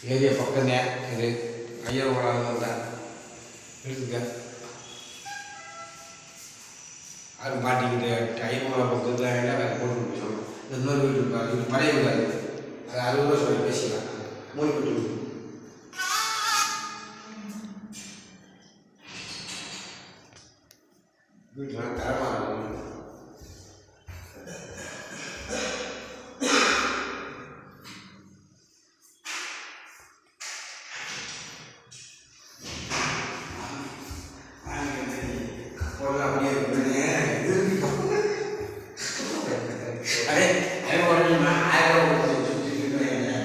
Area பக்கம் தான் இது ஐயா உலகம் தான் இருக்குங்க அது மாட்டிக்கிட்டு டைம் பக்கத்தில் எல்லாம் வேறு போட்டு முடிச்சோம் இந்த இன்னொரு வீட்டு இருப்பாரு இது பழைய வீடு அது அது அறுபது ரூபா சொல்லி பேசிக்கலாம் மூணு வீட்டு வீடு. வீட்டுலாம் தரமாக இருக்கும் பொருள் அப்படியே இருக்குதுங்க. இது இருக்கு. அடே, அது ஒரு மா- ஆயிரம் ரூபா கொடுத்து சுத்திட்டு இருக்கேன்.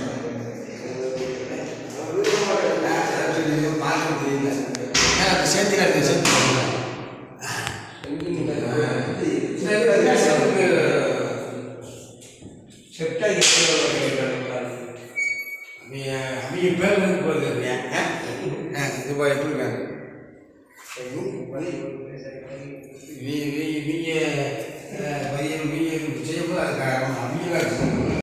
ஒரு ரூபா இல்லை. அதான் சொல்லி பார்க்க முடியல. ஏன் அது சேர்த்து கட்டு, சேர்த்து கட்டு. இந்த இது வந்து செப்புக்கு செப்டா அவங்க பேர் வந்து போகுது இது போய் எப்படி வேணும் வீ வீ வீ பையன் வீ செய்யப்போ அது அவங்க